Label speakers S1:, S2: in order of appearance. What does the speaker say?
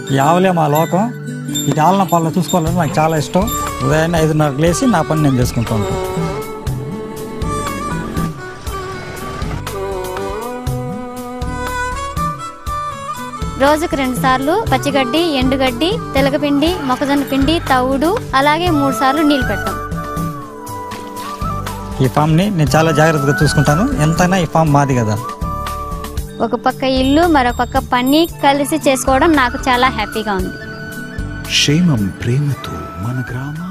S1: ఈ ఆవులే మా లోకం ఈ ఆలన పాలన చూసుకోవాలని నాకు చాలా ఇష్టం ఉదయాన్నే ఐదున్నరకు లేచి నా పని నేను చేసుకుంటూ ఉంటాను
S2: రోజుకు రెండు సార్లు పచ్చిగడ్డి ఎండుగడ్డి తెలగపిండి మొక్కజొన్న పిండి తవుడు అలాగే మూడు సార్లు నీళ్ళు పెడతాం
S1: ఈ ఫామ్ని నేను చాలా జాగ్రత్తగా చూసుకుంటాను ఎంతైనా ఈ ఫామ్ మాది కదా
S2: ఒక పక్క ఇల్లు మరొక పక్క పని కలిసి చేసుకోవడం నాకు చాలా హ్యాపీగా ఉంది
S3: క్షేమం ప్రేమతో మన గ్రామం